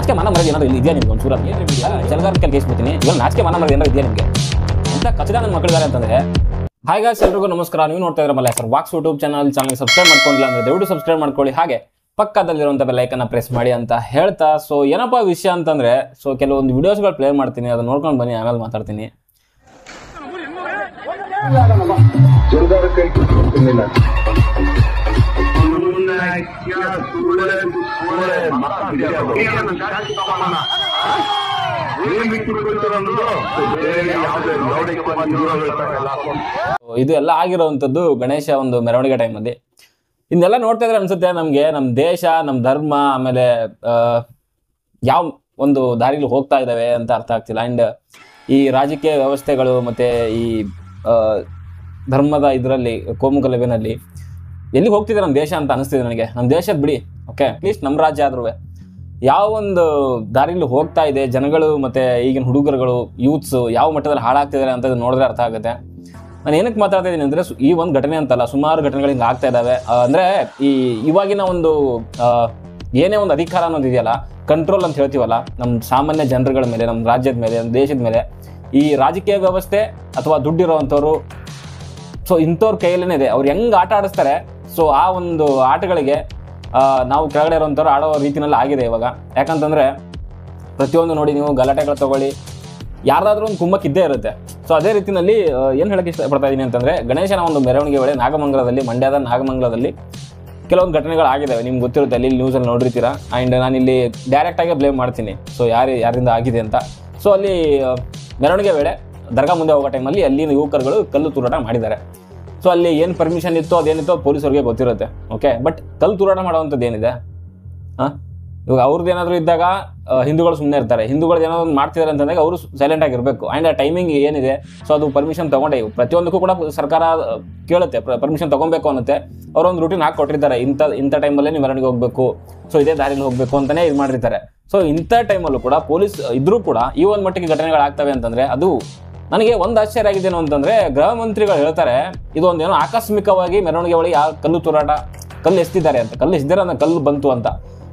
ನಾಚಿಕೆ ಮನ ಮರದ ಏನಾದ್ರು ಇಲ್ಲಿ ಇದೆಯಾ ನಿಮ್ಗೆ ಒಂಚೂರು ಏನು ಜಲಗಾರಿಕೆ ಕೇಸ್ ಬಿಡ್ತೀನಿ ಇವಾಗ ನಾಚಿಕೆ ಮನ ಮರದ ಏನಾದ್ರು ಇದೆಯಾ ನಿಮಗೆ ಎಂತ ಕಚಡ ನನ್ನ ಮಕ್ಕಳಿದ್ದಾರೆ ಅಂತಂದ್ರೆ ಹಾಯ್ ಗಾಯ್ಸ್ ಎಲ್ರಿಗೂ ನಮಸ್ಕಾರ ನೀವು ನೋಡ್ತಾ ಇದ್ರೆ Malla sir walks YouTube channel channel subscribe ಮಾಡ್ಕೊಂಡಿಲ್ಲ ಅಂದ್ರೆ ದಯವಿಟ್ಟು ಸಬ್ಸ್ಕ್ರೈಬ್ ಮಾಡ್ಕೊಳ್ಳಿ ಹಾಗೆ ಪಕ್ಕದಲ್ಲಿರುವಂಥ ಬೆಲ್ಲೈಕನ್ನ ಪ್ರೆಸ್ ಮಾಡಿ ಅಂತ ಹೇಳ್ತಾ ಸೊ ಏನಪ್ಪ ವಿಷಯ ಅಂತಂದ್ರೆ ಸೊ ಕೆಲವೊಂದು ವಿಡಿಯೋಸ್ಗಳು ಪ್ಲೇ ಮಾಡ್ತೀನಿ ಅದನ್ನ ನೋಡ್ಕೊಂಡು ಬನ್ನಿ ಆಮೇಲೆ ಮಾತಾಡ್ತೀನಿ ಜೋರ್ದಾರ ಕೈ ಕೊಟ್ಟಿಲ್ಲ So, ಇದು ಎಲ್ಲ ಆಗಿರುವಂಥದ್ದು ಗಣೇಶ ಒಂದು ಮೆರವಣಿಗೆ ಟೈಮಲ್ಲಿ ಇದನ್ನೆಲ್ಲ ನೋಡ್ತಾ ಇದ್ರೆ ಅನ್ಸುತ್ತೆ ನಮಗೆ ನಮ್ಮ ದೇಶ ನಮ್ಮ ಧರ್ಮ ಆಮೇಲೆ ಆ, ಯಾವ ಒಂದು ದಾರಿಲಿ ಹೋಗ್ತಾ ಇದ್ದಾವೆ ಅಂತ ಅರ್ಥ ಆಗ್ತಿಲ್ಲ ಆ್ಯಂಡ್ ಈ ರಾಜಕೀಯ ವ್ಯವಸ್ಥೆಗಳು ಮತ್ತೆ ಈ ಆ, ಧರ್ಮದ ಇದರಲ್ಲಿ ಕೋಮುಗಲಭೆನಲ್ಲಿ ಎಲ್ಲಿಗೆ ಹೋಗ್ತಿದೆ ನಮ್ಮ ದೇಶ ಅಂತ ಅನಿಸ್ತಿದೆ ನನಗೆ ನಮ್ಮ ದೇಶದ ಬಿಡಿ ಓಕೆ ಅಟ್ಲೀಸ್ಟ್ ನಮ್ಮ ರಾಜ್ಯ ಆದ್ರೂ ಯಾವ ಒಂದು ದಾರಿಲಿ ಹೋಗ್ತಾ ಇದೆ ಜನಗಳು ಮತ್ತೆ ಈಗಿನ ಹುಡುಗರುಗಳು ಯೂತ್ಸ್ ಯಾವ ಮಟ್ಟದಲ್ಲಿ ಹಾಳಾಗ್ತಿದ್ದಾರೆ ಅಂತ ನೋಡಿದ್ರೆ ಅರ್ಥ ಆಗುತ್ತೆ ನಾನು ಏನಕ್ಕೆ ಮಾತಾಡ್ತಾ ಇದ್ದೀನಿ ಅಂದರೆ ಈ ಒಂದು ಘಟನೆ ಅಂತಲ್ಲ ಸುಮಾರು ಘಟನೆಗಳು ಹಿಂಗೆ ಆಗ್ತಾ ಇದ್ದಾವೆ ಆ, ಅಂದ್ರೆ ಈ ಇವಾಗಿನ ಒಂದು ಆ, ಏನೇ ಒಂದು ಅಧಿಕಾರ ಅನ್ನೋದು ಇದೆಯಲ್ಲ ಕಂಟ್ರೋಲ್ ಅಂತ ಹೇಳ್ತೀವಲ್ಲ ನಮ್ಮ ಸಾಮಾನ್ಯ ಜನರುಗಳ ಮೇಲೆ ನಮ್ಮ ರಾಜ್ಯದ ಮೇಲೆ ನಮ್ಮ ದೇಶದ ಮೇಲೆ ಈ ರಾಜಕೀಯ ವ್ಯವಸ್ಥೆ ಅಥವಾ ದುಡ್ಡಿರೋವಂಥವ್ರು ಸೊ ಇಂಥವ್ರ ಕೈಯಲ್ಲೇ ಇದೆ ಅವ್ರು ಹೆಂಗ್ ಆಟ ಆಡಿಸ್ತಾರೆ ಸೊ ಆ ಒಂದು ಆಟಗಳಿಗೆ ಆ, ನಾವು ಕೆಳಗಡೆ ಇರೋಂಥವ್ರು ಆಡೋ ರೀತಿನಲ್ಲಿ ಆಗಿದೆ ಇವಾಗ ಯಾಕಂತಂದ್ರೆ ಪ್ರತಿಯೊಂದು ನೋಡಿ ನೀವು ಗಲಾಟೆಗಳು ತಗೊಳ್ಳಿ ಯಾರ್ದಾದ್ರೂ ಒಂದು ಕುಮ್ಮಕ್ಕೆ ಇದ್ದೇ ಇರುತ್ತೆ ಸೊ ಅದೇ ರೀತಿಯಲ್ಲಿ ಏನು ಹೇಳಕ್ಕೆ ಇಷ್ಟಪಡ್ತಾ ಇದ್ದೀನಿ ಅಂತಂದ್ರೆ ಗಣೇಶನ ಒಂದು ಮೆರವಣಿಗೆ ವೇಳೆ ನಾಗಮಂಗಲದಲ್ಲಿ ಮಂಡ್ಯದ ನಾಗಮಂಗಲದಲ್ಲಿ ಕೆಲವೊಂದು ಘಟನೆಗಳು ಆಗಿದ್ದಾವೆ ನಿಮ್ಗೆ ಗೊತ್ತಿರುತ್ತೆ ಅಲ್ಲಿ ನ್ಯೂಸಲ್ಲಿ ನೋಡಿರ್ತೀರಾ ಆ್ಯಂಡ್ ನಾನಿಲ್ಲಿ ಡೈರೆಕ್ಟಾಗಿ ಬ್ಲೇಮ್ ಮಾಡ್ತೀನಿ ಸೊ ಯಾರು ಯಾರಿಂದ ಆಗಿದೆ ಅಂತ ಸೊ ಅಲ್ಲಿ ಆ, ಮೆರವಣಿಗೆ ವೇಳೆ ದರ್ಗಾ ಮುಂದೆ ಹೋಗೋ ಟೈಮಲ್ಲಿ ಅಲ್ಲಿನ ಯುವಕರುಗಳು ಕಲ್ಲು ತೂರಾಟ ಮಾಡಿದ್ದಾರೆ ಸೊ ಅಲ್ಲಿ ಏನು ಪರ್ಮಿಷನ್ ಇತ್ತು ಅದೇನಿತ್ತು ಪೊಲೀಸರಿಗೆ ಗೊತ್ತಿರುತ್ತೆ ಓಕೆ ಬಟ್ ಕಲ್ಲು ತೂರಾಟ ಮಾಡುವಂಥದ್ದು ಏನಿದೆ ಹಾಂ ಇವಾಗ ಅವ್ರದ್ದು ಏನಾದರೂ ಇದ್ದಾಗ ಆ, ಹಿಂದೂಗಳು ಸುಮ್ಮನೆ ಇರ್ತಾರೆ ಹಿಂದೂಗಳು ಏನಾದ್ರು ಒಂದು ಮಾಡ್ತಿದ್ದಾರೆ ಅಂತಂದಾಗ ಅವರು ಸೈಲೆಂಟ್ ಆಗಿರಬೇಕು ಆ್ಯಂಡ್ ಆ ಟೈಮಿಂಗ್ ಏನಿದೆ ಸೊ ಅದು ಪರ್ಮಿಷನ್ ತಗೊಂಡೆ ಪ್ರತಿಯೊಂದಕ್ಕೂ ಕೂಡ ಸರ್ಕಾರ ಆ, ಕೇಳುತ್ತೆ ಪರ್ಮಿಷನ್ ತಗೊಬೇಕು ಅನ್ನುತ್ತೆ ಅವರೊಂದು ರೂಟೀನ್ ಹಾಕಿ ಕೊಟ್ಟಿರ್ತಾರೆ ಇಂಥ ಇಂಥ ಟೈಮಲ್ಲೇ ನೀವು ಮೆರವಣಿಗೆ ಹೋಗಬೇಕು ಸೊ ಇದೇ ದಾರಿಲಿ ಹೋಗಬೇಕು ಅಂತಲೇ ಇದು ಮಾಡಿರ್ತಾರೆ ಸೊ ಇಂಥ ಟೈಮಲ್ಲೂ ಕೂಡ ಪೊಲೀಸ್ ಇದ್ರೂ ಕೂಡ ಈ ಒಂದು ಮಟ್ಟಿಗೆ ಘಟನೆಗಳಾಗ್ತವೆ ಅಂತಂದರೆ ಅದು ನನಗೆ ಒಂದು ಆಶ್ಚರ್ಯ ಆಗಿದ್ದೇನು ಅಂತಂದ್ರೆ ಗೃಹ ಮಂತ್ರಿಗಳು ಹೇಳ್ತಾರೆ ಇದು ಒಂದೇನೋ ಆಕಸ್ಮಿಕವಾಗಿ ಮೆರವಣಿಗೆ ಒಳಗೆ ಯಾವ ಕಲ್ಲು ತೂರಾಟ ಕಲ್ಲು ಎಸ್ತಿದ್ದಾರೆ ಅಂತ ಕಲ್ಲು ಎಸ್ದಿರ ಅಂದ್ರೆ ಕಲ್ಲು ಬಂತು ಅಂತ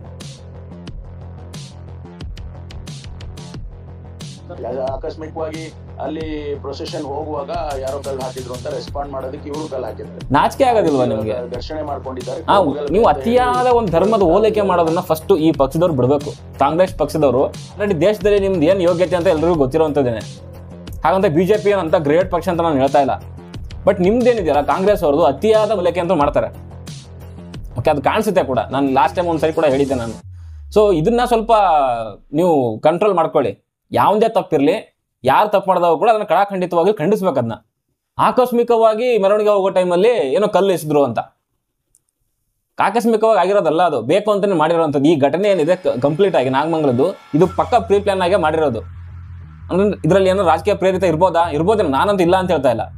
ಆಕಸ್ಮಿಕವಾಗಿ ಅಲ್ಲಿ ಪ್ರೊಸೆಷನ್ ಹೋಗುವಾಗ ಯಾರೋ ಕಲ್ಲು ಹಾಕಿದ್ರು ಅಂತ ರೆಸ್ಪಾಂಡ್ ಮಾಡೋದಕ್ಕೆ ಇವರು ಕಲ್ಲು ಹಾಕಿದ್ರು ನಾಚಿಕೆ ಆಗೋದಿಲ್ವಾ ನಿಮಗೆ ಘರ್ಷಣೆ ಮಾಡ್ಕೊಂಡಿದ್ದಾರೆ ಆ ನೀವು ಅತಿಯಾದ ಒಂದು ಧರ್ಮದ ಹೋಲಿಕೆ ಮಾಡೋದನ್ನ ಫಸ್ಟ್ ಈ ಪಕ್ಷದವ್ರು ಬಿಡಬೇಕು ಕಾಂಗ್ರೆಸ್ ಪಕ್ಷದವರು ಆಲ್ರೆಡಿ ದೇಶದಲ್ಲಿ ನಿಮ್ದು ಏನು ಯೋಗ್ಯತೆ ಅಂತ ಎಲ್ರಿಗೂ ಗೊತ್ತಿರುವಂಥದ್ದೇನೆ ಹಾಗಂತ ಬಿ ಜೆ ಪಿ ಏನಂತ ಗ್ರೇಟ್ ಪಕ್ಷ ಅಂತ ನಾನು ಹೇಳ್ತಾ ಇಲ್ಲ ಬಟ್ ನಿಮ್ದೇನಿದೆಯಲ್ಲ ಕಾಂಗ್ರೆಸ್ ಅವ್ರದ್ದು ಅತಿಯಾದ ಹೋಲಿಕೆ ಅಂತ ಮಾಡ್ತಾರೆ ಓಕೆ ಅದು ಕಾಣಿಸುತ್ತೆ ಕೂಡ ನಾನು ಲಾಸ್ಟ್ ಟೈಮ್ ಒಂದ್ಸರಿ ಕೂಡ ಹೇಳಿದ್ದೆ ನಾನು ಸೊ ಇದನ್ನ ಸ್ವಲ್ಪ ನೀವು ಕಂಟ್ರೋಲ್ ಮಾಡ್ಕೊಳ್ಳಿ ಯಾವುದೇ ತಪ್ಪಿರಲಿ ಯಾರು ತಪ್ಪು ಮಾಡಿದಾಗ ಕೂಡ ಅದನ್ನ ಕಡಾಖಂಡಿತವಾಗಿ ಖಂಡಿಸ್ಬೇಕು ಅದನ್ನ ಆಕಸ್ಮಿಕವಾಗಿ ಮೆರವಣಿಗೆ ಹೋಗೋ ಟೈಮಲ್ಲಿ ಏನೋ ಕಲ್ಲು ಎಸೆದ್ರು ಅಂತ ಆಕಸ್ಮಿಕವಾಗಿ ಆಗಿರೋದಲ್ಲ ಅದು ಬೇಕು ಅಂತಾನೆ ಮಾಡಿರೋವಂಥದ್ದು ಈ ಘಟನೆ ಏನಿದೆ ಕಂಪ್ಲೀಟ್ ಆಗಿ ನಾಗಮಂಗಲದ್ದು ಇದು ಪಕ್ಕ ಪ್ರೀ ಪ್ಲಾನ್ ಆಗೇ ಮಾಡಿರೋದು ಅಂದ್ರೆ ಇದರಲ್ಲಿ ಏನೋ ರಾಜಕೀಯ ಪ್ರೇರಿತ ಇರ್ಬೋದಾ ಇರ್ಬೋದೇನೋ ನಾನಂತ ಇಲ್ಲ ಅಂತ ಹೇಳ್ತಾ ಇಲ್ಲ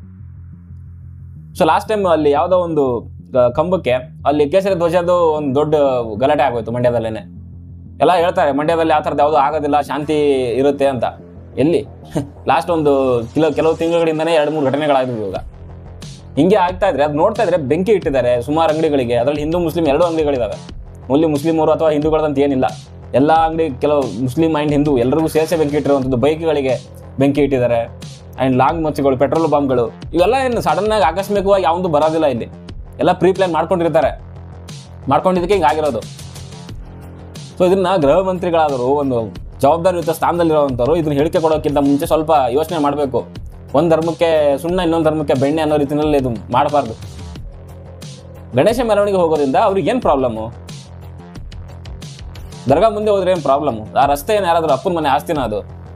ಸೊ ಲಾಸ್ಟ್ ಟೈಮ್ ಅಲ್ಲಿ ಯಾವುದೋ ಒಂದು ಆ, ಕಂಬಕ್ಕೆ ಅಲ್ಲಿ ಕೇಸರಿ ಧ್ವಜದ್ದು ಒಂದು ದೊಡ್ಡ ಗಲಾಟೆ ಆಗೋಯ್ತು ಮಂಡ್ಯದಲ್ಲೇನೆ ಎಲ್ಲ ಹೇಳ್ತಾರೆ ಮಂಡ್ಯದಲ್ಲಿ ಆ ಥರದ್ದು ಯಾವುದೂ ಆಗೋದಿಲ್ಲ ಶಾಂತಿ ಇರುತ್ತೆ ಅಂತ ಎಲ್ಲಿ ಲಾಸ್ಟ್ ಒಂದು ಕೆಲವು ಕೆಲವು ತಿಂಗಳುಗಳಿಂದನೇ ಎರಡು ಮೂರು ಘಟನೆಗಳಾಗಿದ್ವು ಇವಾಗ ಹಿಂಗೆ ಆಗ್ತಾ ಇದ್ರೆ ಅದು ನೋಡ್ತಾ ಇದ್ರೆ ಬೆಂಕಿ ಇಟ್ಟಿದ್ದಾರೆ ಸುಮಾರು ಅಂಗಡಿಗಳಿಗೆ ಅದರಲ್ಲಿ ಹಿಂದೂ ಮುಸ್ಲಿಂ ಎರಡು ಅಂಗಡಿಗಳಿದಾವೆ ಓನ್ಲಿ ಮುಸ್ಲಿಮರು ಅಥವಾ ಹಿಂದೂಗಳದಂತ ಏನಿಲ್ಲ ಎಲ್ಲ ಅಂಗಡಿ ಕೆಲವು ಮುಸ್ಲಿಂ ಆ್ಯಂಡ್ ಹಿಂದೂ ಎಲ್ಲರಿಗೂ ಸೇರಿಸೇ ಬೆಂಕಿ ಇಟ್ಟಿರುವಂಥದ್ದು ಬೈಕ್ಗಳಿಗೆ ಬೆಂಕಿ ಇಟ್ಟಿದ್ದಾರೆ ಆ್ಯಂಡ್ ಲಾಂಗ್ ಮಚ್ಚುಗಳು ಪೆಟ್ರೋಲ್ ಬಾಂಬ್ಗಳು ಇವೆಲ್ಲ ಏನು ಸಡನ್ನಾಗಿ ಆಕಸ್ಮಿಕವಾಗಿ ಯಾವುದು ಬರೋದಿಲ್ಲ ಇಲ್ಲಿ ಎಲ್ಲ ಪ್ರೀ ಪ್ಲಾನ್ ಮಾಡ್ಕೊಂಡಿರ್ತಾರೆ ಮಾಡ್ಕೊಂಡಿದ್ದಕ್ಕೆ ಹಿಂಗೆ ಆಗಿರೋದು ಸೊ ಇದನ್ನ ಗೃಹ ಮಂತ್ರಿಗಳಾದರು ಒಂದು ಜವಾಬ್ದಾರಿಯುತ ಸ್ಥಾನದಲ್ಲಿರುವಂಥವ್ರು ಇದನ್ನ ಹೇಳಿಕೆ ಕೊಡೋಕ್ಕಿಂತ ಮುಂಚೆ ಸ್ವಲ್ಪ ಯೋಚನೆ ಮಾಡಬೇಕು ಒಂದು ಧರ್ಮಕ್ಕೆ ಸುಣ್ಣ ಇನ್ನೊಂದು ಧರ್ಮಕ್ಕೆ ಬೆಣ್ಣೆ ಅನ್ನೋ ರೀತಿಯಲ್ಲಿ ಇದು ಮಾಡಬಾರ್ದು ಗಣೇಶ ಮೆರವಣಿಗೆ ಹೋಗೋದ್ರಿಂದ ಅವ್ರಿಗೆ ಏನು ಪ್ರಾಬ್ಲಮ್ಮು ದರ್ಗಾ ಮುಂದೆ ಹೋದ್ರೆ ಏನು ಪ್ರಾಬ್ಲಮ್ಮು ಆ ರಸ್ತೆ ಏನು ಯಾರಾದ್ರೂ ಅಪ್ಪನ ಮನೆ ಆಸ್ತಿನ ಅದು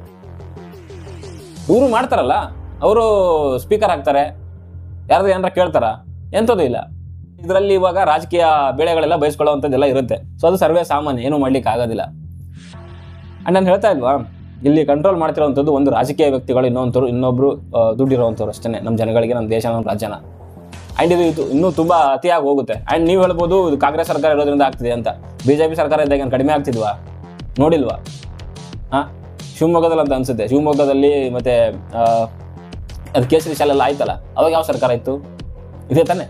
ಇವರು ಮಾಡ್ತಾರಲ್ಲ ಅವರು ಸ್ಪೀಕರ್ ಹಾಕ್ತಾರೆ ಯಾರಾದ್ರೂ ಏನಾರ ಕೇಳ್ತಾರ ಎಂಥದ್ದು ಇಲ್ಲ ಇದರಲ್ಲಿ ಇವಾಗ ರಾಜಕೀಯ ಬೆಳೆಗಳೆಲ್ಲ ಬಯಸ್ಕೊಳ್ಳುವಂಥದ್ದೆಲ್ಲ ಇರುತ್ತೆ ಸೊ ಅದು ಸರ್ವೇ ಸಾಮಾನ್ಯ ಏನೂ ಮಾಡ್ಲಿಕ್ಕೆ ಆಗೋದಿಲ್ಲ ಆ್ಯಂಡ್ ನಾನು ಹೇಳ್ತಾ ಇಲ್ವಾ ಇಲ್ಲಿ ಕಂಟ್ರೋಲ್ ಮಾಡ್ತಿರೋವಂಥದ್ದು ಒಂದು ರಾಜಕೀಯ ವ್ಯಕ್ತಿಗಳು ಇನ್ನೊಂಥವ್ರು ಇನ್ನೊಬ್ರು ಆ, ದುಡ್ಡಿರೋವಂಥವ್ರು ಅಷ್ಟೇ ನಮ್ಮ ಜನಗಳಿಗೆ ನಮ್ಮ ದೇಶ ನಮ್ಮ ರಾಜ್ಯನ ಆ್ಯಂಡ್ ಇದು ಇದು ಇನ್ನೂ ತುಂಬ ಅತಿಯಾಗಿ ಹೋಗುತ್ತೆ ಆ್ಯಂಡ್ ನೀವು ಹೇಳ್ಬೋದು ಇದು ಕಾಂಗ್ರೆಸ್ ಸರ್ಕಾರ ಇರೋದ್ರಿಂದ ಆಗ್ತಿದೆ ಅಂತ ಬಿ ಜೆ ಪಿ ಸರ್ಕಾರ ಇದ್ದಾಗ ಏನು ಕಡಿಮೆ ಆಗ್ತಿದ್ವಾ ನೋಡಿಲ್ವಾ ಹಾಂ ಶಿವಮೊಗ್ಗದಲ್ಲಿ ಅಂತ ಅನ್ಸುತ್ತೆ ಶಿವಮೊಗ್ಗದಲ್ಲಿ ಮತ್ತೆ ಆ, ಅದು ಕೇಸರಿ ಶಾಲೆಲ್ಲ ಆಯ್ತಲ್ಲ ಅವಾಗ ಯಾವ ಸರ್ಕಾರ ಇತ್ತು ಇದೇ ತಾನೆ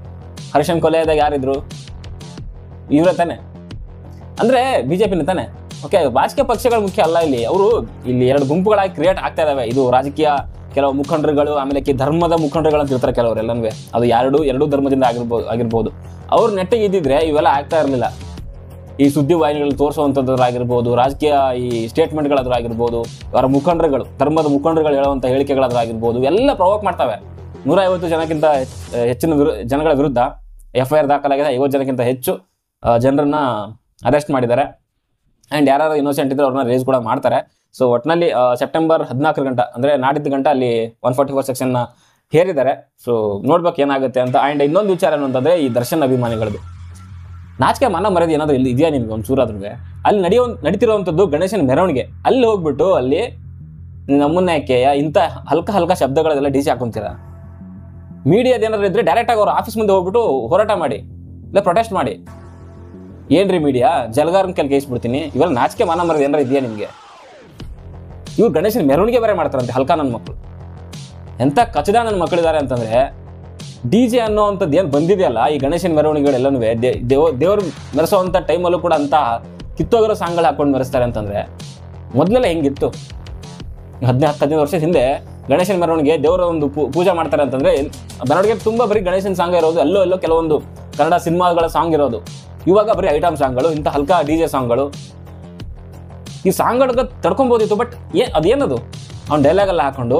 ಹರ್ಷನ್ ಕೊಲೆಯಾದಾಗ ಯಾರಿದ್ರು ಇವರೇ ತಾನೆ ಅಂದ್ರೆ ಬಿಜೆಪಿನ ತಾನೆ ಓಕೆ ರಾಜಕೀಯ ಪಕ್ಷಗಳು ಮುಖ್ಯ ಅಲ್ಲ ಇಲ್ಲಿ ಅವರು ಇಲ್ಲಿ ಎರಡು ಗುಂಪುಗಳಾಗಿ ಕ್ರಿಯೇಟ್ ಆಗ್ತಾ ಇದಾವೆ ಇದು ರಾಜಕೀಯ ಕೆಲವು ಮುಖಂಡರುಗಳು ಆಮೇಲೆ ಕಿ ಧರ್ಮದ ಮುಖಂಡರುಗಳು ಅಂತ ಇರ್ತಾರೆ ಕೆಲವರು ಎಲ್ಲನೂ ಅದು ಎರಡು ಎರಡೂ ಧರ್ಮದಿಂದ ಆಗಿರ್ಬೋದು ಆಗಿರ್ಬೋದು ಅವ್ರು ನೆಟ್ಟಿಗೆ ಇದ್ದಿದ್ರೆ ಇವೆಲ್ಲ ಆಗ್ತಾ ಇರಲಿಲ್ಲ ಈ ಸುದ್ದಿ ವಾಹಿನಿಗಳು ತೋರಿಸುವಂಥದ್ದಾಗಿರ್ಬೋದು ರಾಜಕೀಯ ಈ ಸ್ಟೇಟ್ಮೆಂಟ್ಗಳಾದ್ರಾಗಿರ್ಬೋದು ಅವರ ಮುಖಂಡರುಗಳು ಧರ್ಮದ ಮುಖಂಡರುಗಳು ಹೇಳುವಂಥ ಹೇಳಿಕೆಗಳಾದ್ರಾಗಿರ್ಬೋದು ಎಲ್ಲ ಪ್ರವೋಕ್ ಮಾಡ್ತವೆ ನೂರ ಐವತ್ತು ಜನಕ್ಕಿಂತ ಹೆಚ್- ಹೆಚ್ಚಿನ ವಿರು ಜನಗಳ ವಿರುದ್ಧ ಎಫ್ ಐ ಆರ್ ದಾಖಲಾಗಿದೆ ಐವತ್ತು ಜನಕ್ಕಿಂತ ಹೆಚ್ಚು ಆ, ಜನರನ್ನ ಅರೆಸ್ಟ್ ಮಾಡಿದ್ದಾರೆ ಆ್ಯಂಡ್ ಯಾರು ಇನ್ನೋಸೆಂಟ್ ಇದ್ರೆ ಅವ್ರನ್ನ ರೇಸ್ ಕೂಡ ಮಾಡ್ತಾರೆ ಸೊ ಒಟ್ಟಿನಲ್ಲಿ ಸೆಪ್ಟೆಂಬರ್ ಹದಿನಾಲ್ಕರ ಗಂಟ ಅಂದರೆ ನಾಡಿದ್ದು ಗಂಟ ಅಲ್ಲಿ ಒನ್ ಫಾರ್ಟಿ ಫೋರ್ ಸೆಕ್ಷನ್ನ ಹೇರಿದ್ದಾರೆ ಸೊ ನೋಡ್ಬೇಕು ಏನಾಗುತ್ತೆ ಅಂತ ಆ್ಯಂಡ್ ಇನ್ನೊಂದು ವಿಚಾರ ಏನು ಅಂತಂದರೆ ಈ ದರ್ಶನ್ ಅಭಿಮಾನಿಗಳದ್ದು ನಾಚಿಕೆ ಮನ ಮರ್ಯಾದೆ ಏನಾದರೂ ಇಲ್ಲಿ ಇದೆಯಾ ನಿಮ್ಗೆ ಒಂದು ಚೂರಾದ್ರೂ ಅಲ್ಲಿ ನಡೆಯೋ ನಡೀತಿರುವಂಥದ್ದು ಗಣೇಶನ ಮೆರವಣಿಗೆ ಅಲ್ಲಿ ಹೋಗ್ಬಿಟ್ಟು ಅಲ್ಲಿ ನಮ್ಮನ್ನ ಯಾಕೆ ಇಂಥ ಹಲ್ಕ ಹಲ್ಕ ಶಬ್ದಗಳೆಲ್ಲ ಡಿ ಸಿ ಹಾಕೊಂತೀರ ಮೀಡಿಯಾದ ಏನಾದ್ರು ಇದ್ರೆ ಡೈರೆಕ್ಟಾಗಿ ಅವ್ರ ಆಫೀಸ್ ಮುಂದೆ ಹೋಗ್ಬಿಟ್ಟು ಹೋರಾಟ ಮಾಡಿ ಇಲ್ಲ ಪ್ರೊಟೆಸ್ಟ್ ಮಾಡಿ ಏನ್ರಿ ಮೀಡಿಯಾ ಜಲಗಾರನ ಕೆಲ ಕೇಳಿಸ್ಬಿಡ್ತೀನಿ ಇವೆಲ್ಲ ನಾಚಿಕೆ ಮಾನ ಮರದ ಏನಾರ ಇದೆಯಾ ನಿಮಗೆ ಇವ್ರು ಗಣೇಶನ ಮೆರವಣಿಗೆ ಬೇರೆ ಮಾಡ್ತಾರಂತೆ ಹಲ್ಕ ನನ್ನ ಮಕ್ಕಳು ಎಂಥ ಕಚದ ನನ್ನ ಮಕ್ಕಳಿದ್ದಾರೆ ಅಂತಂದ್ರೆ ಡಿ ಜೆ ಅನ್ನೋವಂಥದ್ದು ಏನು ಬಂದಿದೆಯಲ್ಲ ಈ ಗಣೇಶನ ಮೆರವಣಿಗೆಗಳೆಲ್ಲನೂ ದೇವ ದೇವರು ಮೆರೆಸೋವಂಥ ಟೈಮಲ್ಲೂ ಕೂಡ ಅಂತ ಕಿತ್ತೋಗಿರೋ ಸಾಂಗ್ಗಳು ಹಾಕೊಂಡು ಮೆರೆಸ್ತಾರೆ ಅಂತಂದ್ರೆ ಮೊದಲೆಲ್ಲ ಹೆಂಗಿತ್ತು ಹದಿನೈದು ಹತ್ತು ಹದಿನೈದು ವರ್ಷದ ಹಿಂದೆ ಗಣೇಶನ ಮೆರವಣಿಗೆ ದೇವರ ಒಂದು ಪೂ- ಪೂಜೆ ಮಾಡ್ತಾರೆ ಅಂತಂದ್ರೆ ಮೆರವಣಿಗೆ ತುಂಬಾ ಬರೀ ಗಣೇಶನ ಸಾಂಗ್ ಇರೋದು ಎಲ್ಲೋ ಎಲ್ಲೋ ಕೆಲವೊಂದು ಕನ್ನಡ ಸಿನಿಮಾಗಳ ಸಾಂಗ್ ಇರೋದು ಇವಾಗ ಬರೀ ಐಟಮ್ ಸಾಂಗ್ಗಳು ಇಂಥ ಹಲ್ಕಾ ಡಿ ಜೆ ಸಾಂಗ್ಗಳು ಈ ಸಾಂಗ್ಗಳಿಗೆ ತಡ್ಕೊಬೋದಿತ್ತು ಬಟ್ ಏ ಅದೇನದು ಅವ್ನ ಡೈಲಾಗ್ ಎಲ್ಲ ಹಾಕೊಂಡು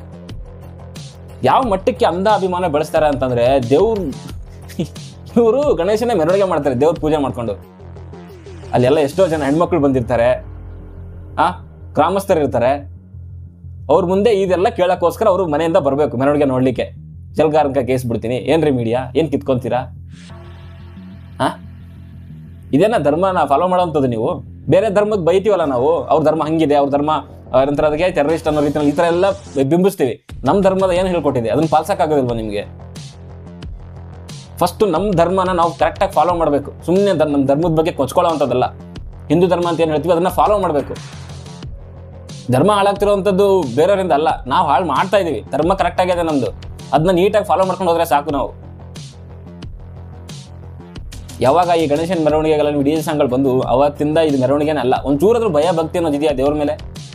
ಯಾವ ಮಟ್ಟಕ್ಕೆ ಅಂಧ ಅಭಿಮಾನ ಬೆಳೆಸ್ತಾರೆ ಅಂತಂದ್ರೆ ದೇವ್ರು ಇವರು ಗಣೇಶನ ಮೆರವಣಿಗೆ ಮಾಡ್ತಾರೆ ದೇವ್ರ ಪೂಜೆ ಮಾಡ್ಕೊಂಡು ಅಲ್ಲೆಲ್ಲ ಎಷ್ಟೋ ಜನ ಹೆಣ್ಮಕ್ಳು ಬಂದಿರ್ತಾರೆ ಆ ಗ್ರಾಮಸ್ಥರು ಇರ್ತಾರೆ ಅವ್ರ ಮುಂದೆ ಇದೆಲ್ಲ ಕೇಳಕ್ಕೋಸ್ಕರ ಅವರು ಮನೆಯಿಂದ ಬರಬೇಕು ಮೆರವಣಿಗೆ ನೋಡ್ಲಿಕ್ಕೆ ಜಲ್ಗಾರಂಕ ಕೇಸ್ ಬಿಡ್ತೀನಿ ಏನ್ರಿ ಮೀಡಿಯಾ ಏನ್ ಕಿತ್ಕೊಂತೀರಾ ಹಾ ಇದೇನ ಧರ್ಮನ ಫಾಲೋ ಮಾಡೋವಂಥದ್ದು ನೀವು ಬೇರೆ ಧರ್ಮಕ್ಕೆ ಬೈತೀವಲ್ಲ ನಾವು ಅವ್ರ ಧರ್ಮ ಹಂಗಿದೆ ಅವ್ರ ಧರ್ಮ ಏನಂತಾರೆ ಅದಕ್ಕೆ ಟೆರರಿಸ್ಟ್ ಅನ್ನೋ ರೀತಿಯಲ್ಲಿ ಈ ಥರ ಎಲ್ಲ ಬಿಂಬಿಸ್ತೀವಿ ನಮ್ಮ ಧರ್ಮದ ಏನು ಹೇಳ್ಕೊಟ್ಟಿದೆ ಅದನ್ನ ಪಾಲ್ಸಕ್ಕಾಗೋದಿಲ್ವಾ ನಿಮಗೆ ಫಸ್ಟ್ ನಮ್ಮ ಧರ್ಮನ ನಾವು ಕರೆಕ್ಟಾಗಿ ಫಾಲೋ ಮಾಡಬೇಕು ಸುಮ್ಮನೆ ನಮ್ಮ ಧರ್ಮದ ಬಗ್ಗೆ ಕೊಚ್ಕೊಳ್ಳೋ ಅಂಥದ್ದಲ್ಲ ಹಿಂದೂ ಧರ್ಮ ಅಂತ ಏನು ಹೇಳ್ತೀವಿ ಅದನ್ನ ಫಾಲೋ ಮಾಡಬೇಕು ಧರ್ಮ ಹಾಳಾಗ್ತಿರೋವಂಥದ್ದು ಬೇರೆಯವರಿಂದ ಅಲ್ಲ ನಾವು ಹಾಳು ಮಾಡ್ತಾ ಇದೀವಿ ಧರ್ಮ ಕರೆಕ್ಟ್ ಆಗಿದೆ ನಮ್ದು ಅದನ್ನ ನೀಟಾಗಿ ಫಾಲೋ ಮಾಡ್ಕೊಂಡು ಹೋದ್ರೆ ಸಾಕು ನಾವು ಯಾವಾಗ ಈ ಗಣೇಶನ ಮೆರವಣಿಗೆಗಳಲ್ಲಿ ಡಿ ಸಾಂಗ್ಗಳು ಬಂದು ಅವತ್ತಿಂದ ಇದು ಮೆರವಣಿಗೆನೇ ಅಲ್ಲ ಒಂಚೂರಾದ್ರೂ ಭಯ ಭಕ್ತಿ ಅನ್ನೋದು ಇದೆಯಾ ದೇವ್ರ ಮೇಲೆ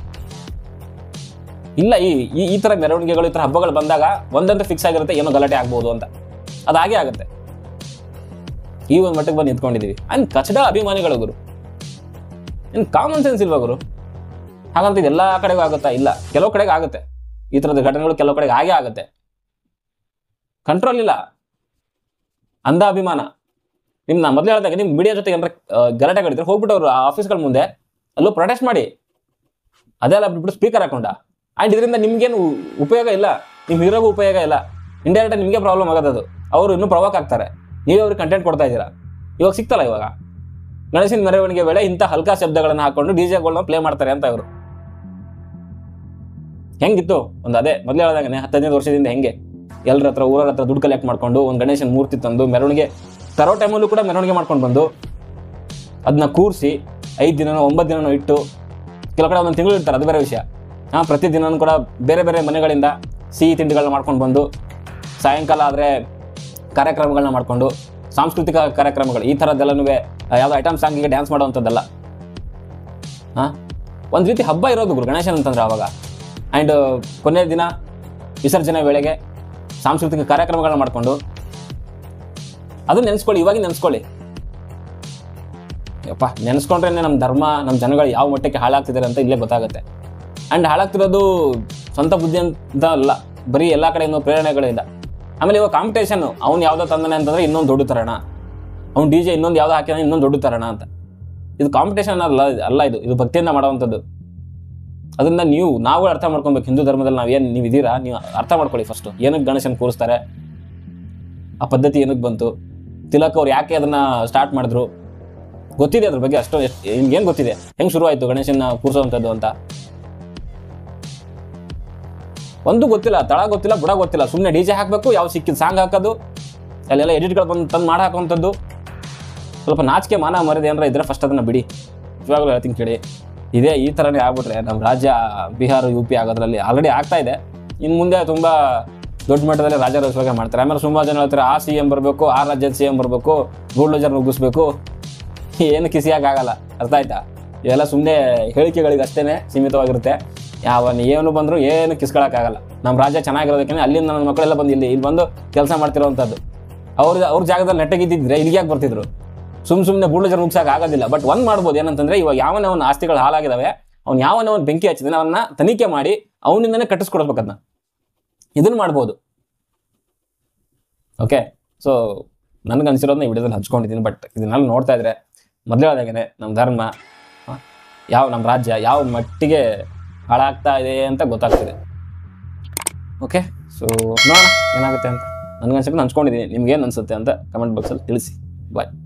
ಇಲ್ಲ ಈ ಈ- ಈ ತರ ಮೆರವಣಿಗೆಗಳು ಈ ತರ ಹಬ್ಬಗಳು ಬಂದಾಗ ಒಂದಂತೂ ಫಿಕ್ಸ್ ಆಗಿರುತ್ತೆ ಏನೋ ಗಲಾಟೆ ಆಗ್ಬೋದು ಅಂತ ಅದು ಹಾಗೆ ಆಗುತ್ತೆ ಈ ಒಂದು ಮಟ್ಟಕ್ಕೆ ಬಂದು ನಿಂತ್ಕೊಂಡಿದೀವಿ ಅಂಡ್ ಕಚಡ ಅಭಿಮಾನಿಗಳು ಗುರು ಇನ್ನು ಕಾಮನ್ ಸೆನ್ಸ್ ಇಲ್ವಾ ಗುರು ಹಾಗಂತ ಇದು ಎಲ್ಲ ಕಡೆಗೂ ಆಗುತ್ತಾ ಇಲ್ಲ ಕೆಲವು ಕಡೆಗೆ ಆಗುತ್ತೆ ಈ ಥರದ ಘಟನೆಗಳು ಕೆಲವು ಕಡೆಗೆ ಹಾಗೆ ಆಗುತ್ತೆ ಕಂಟ್ರೋಲ್ ಇಲ್ಲ ಅಂಧ ಅಭಿಮಾನ ನಿಮ್ ನಾ ಮೊದಲು ಹೇಳಿದಾಗ ನಿಮ್ ಮೀಡಿಯಾ ಜೊತೆ ಏನಾರ ಆ, ಗಲಾಟೆ ಕಡಿದ್ರೆ ಹೋಗ್ಬಿಟ್ಟು ಅವರು ಆಫೀಸ್ಗಳ ಮುಂದೆ ಅಲ್ಲೂ ಪ್ರೊಟೆಸ್ಟ್ ಮಾಡಿ ಅದೆಲ್ಲ ಬಿಟ್ಬಿಟ್ಟು ಸ್ಪೀಕರ್ ಹಾಕೊಂಡ ಆ್ಯಂಡ್ ಇದರಿಂದ ನಿಮ್ಗೇನು ಉ- ಉಪಯೋಗ ಇಲ್ಲ ನಿಮ್ ಹೀರೋಗೂ ಉಪಯೋಗ ಇಲ್ಲ ಇಂಡೈರೆಕ್ಟ್ ನಿಮಗೆ ಪ್ರಾಬ್ಲಮ್ ಆಗೋದು ಅವರು ಇನ್ನೂ ಪ್ರವಾಕ್ ಆಗ್ತಾರೆ ನೀವೇ ಅವ್ರಿಗೆ ಕಂಟೆಂಟ್ ಕೊಡ್ತಾ ಇದ್ದೀರಾ ಇವಾಗ ಸಿಗ್ತಲ್ಲ ಇವಾಗ ಗಣೇಶನ ಮೆರವಣಿಗೆ ವೇಳೆ ಇಂಥ ಹಲ್ಕಾ ಶಬ್ದಗಳನ್ನ ಹಾಕೊಂಡು ಡಿ ಜೆಗಳನ್ನ ಪ್ಲೇ ಮಾಡ್ತಾರೆ ಅಂತ ಇವರು ಹೆಂಗಿತ್ತು ಒಂದು ಅದೇ ಮೊದಲೇ ಹೇಳಿದಾಗನೆ ಹತ್ತು ಹದಿನೈದು ವರ್ಷದಿಂದ ಹೆಂಗೆ ಎಲ್ಲರ ಹತ್ರ ಊರರ ಹತ್ರ ದುಡ್ಡು ಕಲೆಕ್ಟ್ ಮಾಡ್ಕೊಂಡು ಒಂದು ಗಣೇಶನ ಮೂರ್ತಿ ತಂದು ಮೆರವಣಿಗೆ ತರೋ ಟೈಮಲ್ಲೂ ಕೂಡ ಮೆರವಣಿಗೆ ಮಾಡ್ಕೊಂಡು ಬಂದು ಅದನ್ನ ಕೂರಿಸಿ ಐದು ದಿನನೋ ಒಂಬತ್ತು ದಿನನೋ ಇಟ್ಟು ಕೆಲವು ಕಡೆ ಒಂದೊಂದು ತಿಂಗಳು ಇರ್ತಾರೆ ಅದು ಬೇರೆ ವಿಷಯ ಹಾಂ ಪ್ರತಿದಿನನೂ ಕೂಡ ಬೇರೆ ಬೇರೆ ಮನೆಗಳಿಂದ ಸಿಹಿ ತಿಂಡಿಗಳನ್ನ ಮಾಡ್ಕೊಂಡು ಬಂದು ಸಾಯಂಕಾಲ ಆದರೆ ಕಾರ್ಯಕ್ರಮಗಳನ್ನ ಮಾಡಿಕೊಂಡು ಸಾಂಸ್ಕೃತಿಕ ಕಾರ್ಯಕ್ರಮಗಳು ಈ ಥರದ್ದೆಲ್ಲನೂ ಯಾವುದೋ ಐಟಮ್ ಸಾಂಗಿಗೆ ಡ್ಯಾನ್ಸ್ ಮಾಡೋವಂಥದ್ದಲ್ಲ ಹಾಂ ಒಂದು ರೀತಿ ಹಬ್ಬ ಇರೋದು ಗುರು ಗಣೇಶನ್ ಅಂತಂದ್ರೆ ಅವಾಗ ಆ್ಯಂಡ್ ಕೊನೆಯ ದಿನ ವಿಸರ್ಜನೆ ವೇಳೆಗೆ ಸಾಂಸ್ಕೃತಿಕ ಕಾರ್ಯಕ್ರಮಗಳನ್ನ ಮಾಡಿಕೊಂಡು ಅದನ್ನ ನೆನೆಸ್ಕೊಳ್ಳಿ ಇವಾಗ ನೆನೆಸ್ಕೊಳ್ಳಿ ಯಪ್ಪ ನೆನೆಸ್ಕೊಂಡ್ರೆ ನಮ್ಮ ಧರ್ಮ ನಮ್ಮ ಜನಗಳು ಯಾವ ಮಟ್ಟಕ್ಕೆ ಹಾಳಾಗ್ತಿದ್ದಾರೆ ಅಂತ ಇಲ್ಲೇ ಗೊತ್ತಾಗುತ್ತೆ ಆ್ಯಂಡ್ ಹಾಳಾಗ್ತಿರೋದು ಸ್ವಂತ ಬುದ್ಧಿ ಅಂತ ಅಲ್ಲ ಬರೀ ಎಲ್ಲ ಕಡೆಯಿಂದ ಪ್ರೇರಣೆಗಳಿಂದ ಆಮೇಲೆ ಇವಾಗ ಕಾಂಪಿಟೇಷನ್ ಅವ್ನು ಯಾವುದೋ ತಂದನೆ ಅಂತಂದ್ರೆ ಇನ್ನೊಂದು ದೊಡ್ಡ ತರೋಣ ಅವ್ನು ಡಿ ಜೆ ಇನ್ನೊಂದು ಯಾವುದೋ ಹಾಕಿದ ಇನ್ನೊಂದು ದೊಡ್ಡ ತರೋಣ ಅಂತ ಇದು ಕಾಂಪಿಟೇಷನ್ ಅಲ್ಲ ಅಲ್ಲ ಇದು ಇದು ಭಕ್ತಿಯಿಂದ ಮಾಡುವಂಥದ್ದು ಅದನ್ನ ನೀವು ನಾವು ಅರ್ಥ ಮಾಡ್ಕೊಬೇಕು ಹಿಂದೂ ಧರ್ಮದಲ್ಲಿ ನಾವು ಏನು ನೀವು ಇದ್ದೀರಾ ನೀವು ಅರ್ಥ ಮಾಡ್ಕೊಳ್ಳಿ ಫಸ್ಟು ಏನಕ್ಕೆ ಗಣೇಶನ ಕೂರಿಸ್ತಾರೆ ಆ ಪದ್ಧತಿ ಏನಕ್ಕೆ ಬಂತು ತಿಲಕ್ ಅವ್ರು ಯಾಕೆ ಅದನ್ನ ಸ್ಟಾರ್ಟ್ ಮಾಡಿದ್ರು ಗೊತ್ತಿದೆ ಅದ್ರ ಬಗ್ಗೆ ಅಷ್ಟು ಏನು ಗೊತ್ತಿದೆ ಹೆಂಗೆ ಶುರು ಆಯಿತು ಗಣೇಶನ ಕೂರಿಸೋವಂಥದ್ದು ಅಂತ ಒಂದು ಗೊತ್ತಿಲ್ಲ ತಳ ಗೊತ್ತಿಲ್ಲ ಬುಡ ಗೊತ್ತಿಲ್ಲ ಸುಮ್ಮನೆ ಡಿ ಜೆ ಹಾಕಬೇಕು ಯಾವ ಸಿಕ್ಕಿದ ಸಾಂಗ್ ಹಾಕೋದು ಅಲ್ಲೆಲ್ಲ ಎಡಿಟ್ಗಳು ಬಂದು ತಂದು ಮಾಡಿ ಹಾಕೋವಂಥದ್ದು ಸ್ವಲ್ಪ ನಾಚಿಕೆ ಮಾನ ಮರ್ಯಾದೆ ಏನಾರ ಇದ್ರೆ ಫಸ್ಟ್ ಅದನ್ನ ಬಿಡಿ ಇವಾಗಲೂ ಹೇಳ್ತೀನಿ ಕೇಳಿ ಇದೇ ಈ ಥರನೇ ಆಗ್ಬಿಟ್ರೆ ನಮ್ಮ ರಾಜ್ಯ ಬಿಹಾರ ಯು ಪಿ ಆಗೋದ್ರಲ್ಲಿ ಆಲ್ರೆಡಿ ಆಗ್ತಾ ಇದೆ ಇನ್ನು ಮುಂದೆ ತುಂಬ ದೊಡ್ಡ ಮಟ್ಟದಲ್ಲಿ ರಾಜ್ಯಾರೋತ್ಸವ ಮಾಡ್ತಾರೆ ಆಮೇಲೆ ಸುಮಾರು ಜನ ಹೇಳ್ತಾರೆ ಆ ಸಿ ಎಂ ಬರಬೇಕು ಆ ರಾಜ್ಯದ ಸಿ ಎಂ ಬರಬೇಕು ಬುಲ್ಡೋಜರ್ ನುಗ್ಗಿಸ್ಬೇಕು ಏನು ಕಿಸಿಯಾಗಲ್ಲ ಅರ್ಥ ಆಯ್ತಾ ಇವೆಲ್ಲ ಸುಮ್ಮನೆ ಹೇಳಿಕೆಗಳಿಗೆ ಅಷ್ಟೇ ಸೀಮಿತವಾಗಿರುತ್ತೆ ಯಾವ ಏನು ಬಂದರೂ ಏನು ಕಿಸ್ಕೊಳಕ್ಕಾಗಲ್ಲ ನಮ್ಮ ರಾಜ್ಯ ಚೆನ್ನಾಗಿರೋದಕ್ಕೆ ಅಲ್ಲಿಂದ ನನ್ನ ಮಕ್ಕಳೆಲ್ಲ ಬಂದು ಇಲ್ಲಿ ಇಲ್ಲಿ ಬಂದು ಕೆಲಸ ಮಾಡ್ತಿರೋವಂಥದ್ದು ಅವ್ರ ಅವ್ರ ಜಾಗದಲ್ಲಿ ನೆಟ್ಟಗಿದ್ದಿದ್ರೆ ಇಲ್ಲಿಗೆ ಯಾಕೆ ಬರ್ತಿದ್ರು ಸುಮ್ ಸುಮ್ಮನೆ ಬುಳ್ಳು ಜನ ಮುಗ್ಸಕ್ಕೆ ಆಗೋದಿಲ್ಲ ಬಟ್ ಒಂದು ಮಾಡ್ಬೋದು ಏನಂತಂದ್ರೆ ಇವಾಗ ಯಾವನೇ ಒಂದು ಆಸ್ತಿಗಳು ಹಾಳಾಗಿದಾವೆ ಅವ್ನು ಯಾವನೇ ಒಂದು ಬೆಂಕಿ ಹಚ್ಚಿದ್ರೆ ಅವನ್ನ ತನಿಖೆ ಮಾಡಿ ಅವನಿಂದನೇ ಕಟ್ಟಿಸ್ಕೊಡ್ಬೇಕು ಅದನ್ನ ಇದನ್ನ ಮಾಡ್ಬೋದು ಓಕೆ ಸೊ ನನಗೆ ಅನ್ಸಿರೋದನ್ನ ಈ ವಿಡಿಯೋದಲ್ಲಿ ಹಂಚ್ಕೊಂಡಿದ್ದೀನಿ ಬಟ್ ಇದನ್ನೆಲ್ಲ ನೋಡ್ತಾ ಇದ್ರೆ ಮೊದಲೇ ಹೇಳ್ದಾಗೆ ನಮ್ಮ ಧರ್ಮ ಆ, ಯಾವ ನಮ್ಮ ರಾಜ್ಯ ಯಾವ ಮಟ್ಟಿಗೆ ಹಾಳಾಗ್ತಾ ಇದೆ ಅಂತ ಗೊತ್ತಾಗ್ತಿದೆ ಓಕೆ ಸೊ ನೋಡೋಣ ಏನಾಗುತ್ತೆ ಅಂತ ನನಗನ್ಸಕ್ಕೆ ಹಂಚ್ಕೊಂಡಿದ್ದೀನಿ ನಿಮ್ಗೆ ಏನು ಅನ್ಸುತ್ತೆ ಅಂತ ಕಮೆಂಟ್ ಬಾಕ್ಸಲ್ಲಿ ತಿಳಿಸಿ ಬಾಯ್